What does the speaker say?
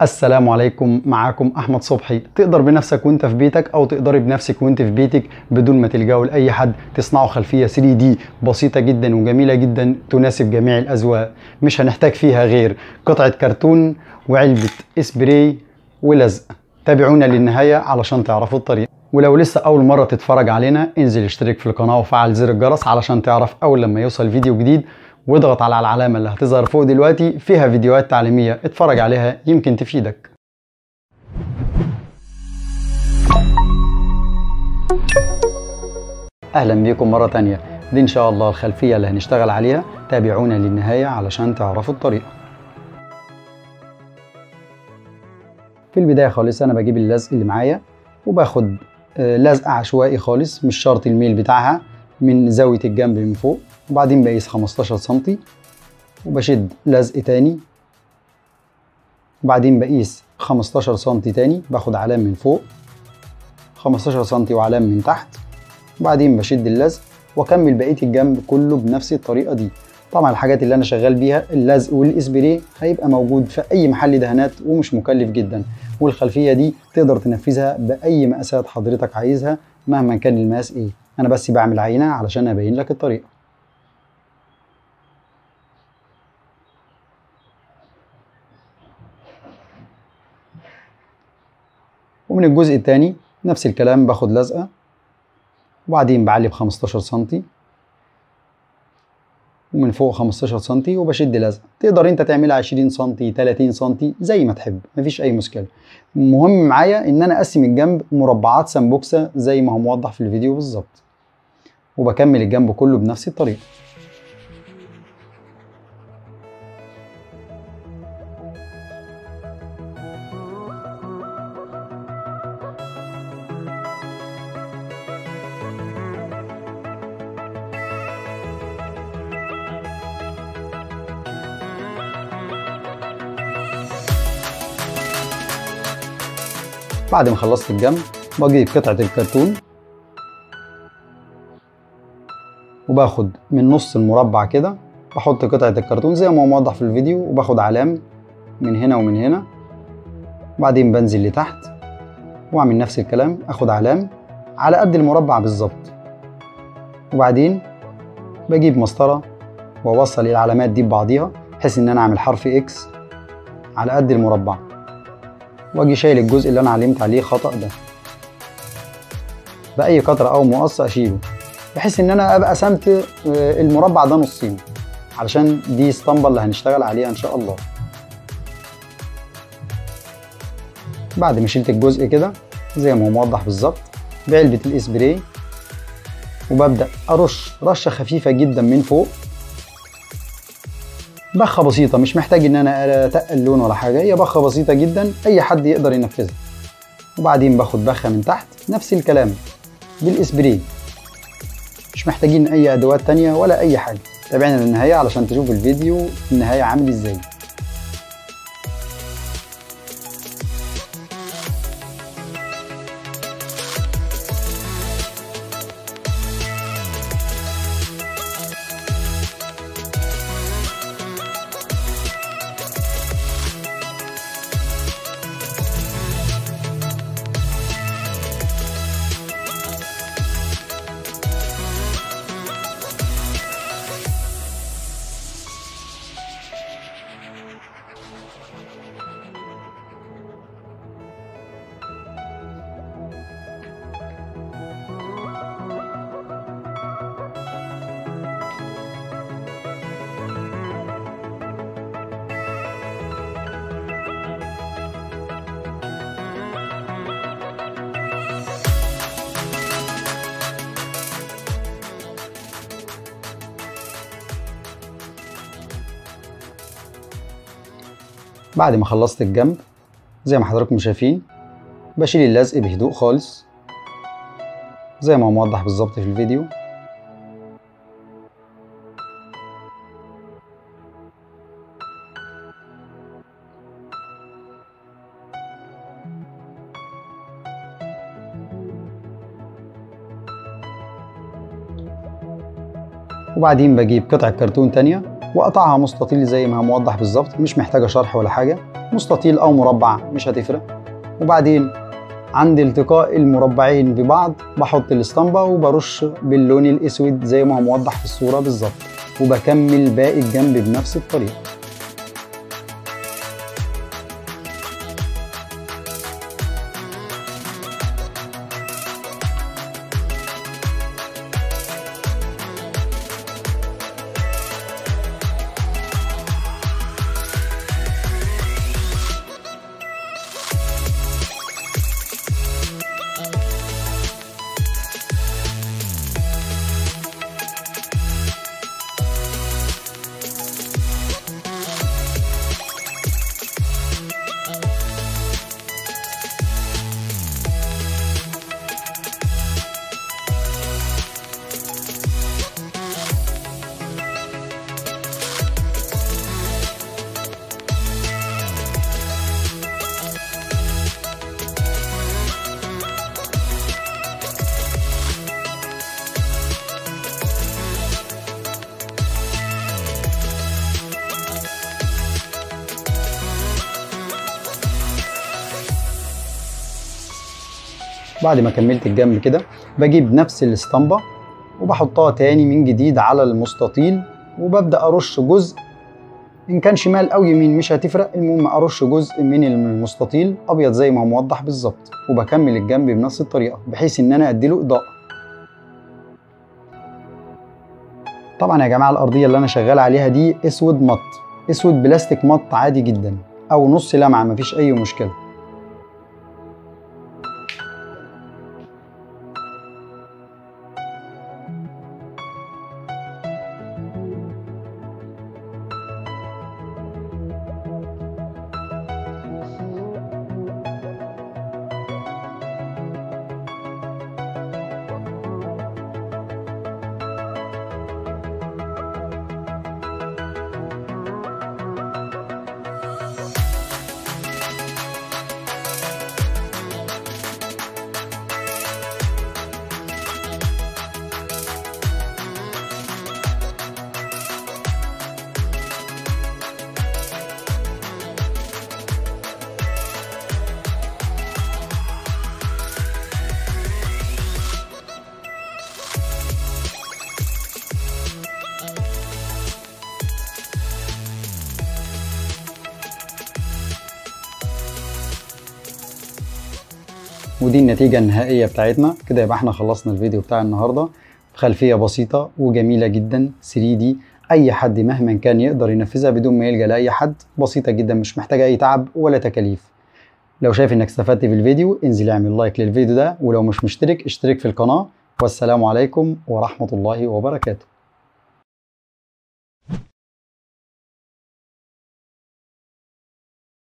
السلام عليكم معاكم احمد صبحي تقدر بنفسك وانت في بيتك او تقدري بنفسك وانت في بيتك بدون ما تلجأوا لاي حد تصنعوا خلفيه 3 دي بسيطه جدا وجميله جدا تناسب جميع الاذواق مش هنحتاج فيها غير قطعه كرتون وعلبه اسبراي ولزق تابعونا للنهايه علشان تعرفوا الطريقه ولو لسه اول مره تتفرج علينا انزل اشترك في القناه وفعل زر الجرس علشان تعرف اول لما يوصل فيديو جديد واضغط على العلامه اللي هتظهر فوق دلوقتي فيها فيديوهات تعليميه اتفرج عليها يمكن تفيدك اهلا بيكم مره تانية دي ان شاء الله الخلفيه اللي هنشتغل عليها تابعونا للنهايه علشان تعرفوا الطريقه في البدايه خالص انا بجيب اللزق اللي معايا وباخد لزق عشوائي خالص مش شرط الميل بتاعها من زاويه الجنب من فوق وبعدين بقيس 15 سنتي وبشد لزق تاني وبعدين بقيس 15 سنتي تاني باخد علام من فوق 15 سنتي وعلام من تحت وبعدين بشد اللزق واكمل بقيه الجنب كله بنفس الطريقه دي طبعا الحاجات اللي انا شغال بيها اللزق والاسبريه هيبقى موجود في اي محل دهانات ومش مكلف جدا والخلفيه دي تقدر تنفذها باي مقاسات حضرتك عايزها مهما كان المقاس ايه انا بس بعمل عينه علشان ابين لك الطريقه ومن الجزء الثاني نفس الكلام باخد لزقه وبعدين بعلي ب 15 سنتي ومن فوق 15 سنتي وبشد لزقه تقدر انت تعملها 20 سنتي 30 سنتي زي ما تحب مفيش اي مشكله المهم معايا ان انا اقسم الجنب مربعات سمبوكسه زي ما هو موضح في الفيديو بالظبط وبكمل الجنب كله بنفس الطريقه بعد ما خلصت الجنب بجيب قطعة الكرتون وباخد من نص المربع كده بحط قطعة الكرتون زي ما هو موضح في الفيديو وباخد علام من هنا ومن هنا وبعدين بنزل لتحت واعمل نفس الكلام اخد علام على قد المربع بالظبط وبعدين بجيب مسطرة واوصل العلامات دي ببعضيها بحيث ان انا اعمل حرف اكس على قد المربع واجي شايل الجزء اللي انا علمت عليه خطأ ده بأي قطر او مقص اشيله بحيث ان انا ابقى قسمت المربع ده نصين علشان دي اسطمبة اللي هنشتغل عليها ان شاء الله بعد ما شلت الجزء كده زي ما هو موضح بالظبط بعلبة الاسبراي وببدأ ارش رشة خفيفة جدا من فوق بخه بسيطه مش محتاج ان انا اتقل لون ولا حاجه هي بخه بسيطه جدا اي حد يقدر ينفذها وبعدين باخد بخه من تحت نفس الكلام بالاسبري مش محتاجين اي ادوات تانية ولا اي حاجه تابعنا للنهايه علشان تشوف الفيديو النهايه عامل ازاي بعد ما خلصت الجنب زي ما حضراتكم شايفين بشيل اللزق بهدوء خالص زي ما هو موضح بالظبط في الفيديو وبعدين بجيب قطعة كرتون تانية وقطعها مستطيل زي ما موضح بالظبط مش محتاجه شرح ولا حاجه مستطيل او مربع مش هتفرق وبعدين عند التقاء المربعين ببعض بحط الاسطمبة وبرش باللون الاسود زي ما هو موضح في الصورة بالظبط وبكمل باقي الجنب بنفس الطريقة بعد ما كملت الجنب كده بجيب نفس الاسطمبة وبحطها تاني من جديد على المستطيل وببدأ أرش جزء إن كان شمال أو يمين مش هتفرق المهم أرش جزء من المستطيل أبيض زي ما هو موضح بالظبط وبكمل الجنب بنفس الطريقة بحيث إن أنا أديله إضاءة طبعا يا جماعة الأرضية اللي أنا شغال عليها دي أسود مط أسود بلاستيك مط عادي جدا أو نص لمعة مفيش أي مشكلة ودي النتيجة النهائية بتاعتنا كده يبقى احنا خلصنا الفيديو بتاع النهاردة خلفية بسيطة وجميلة جدا 3D أي حد مهما كان يقدر ينفذها بدون ما يلجأ لأي حد بسيطة جدا مش محتاجة أي تعب ولا تكاليف لو شايف انك استفدت في الفيديو انزل اعمل لايك للفيديو ده ولو مش مشترك اشترك في القناة والسلام عليكم ورحمة الله وبركاته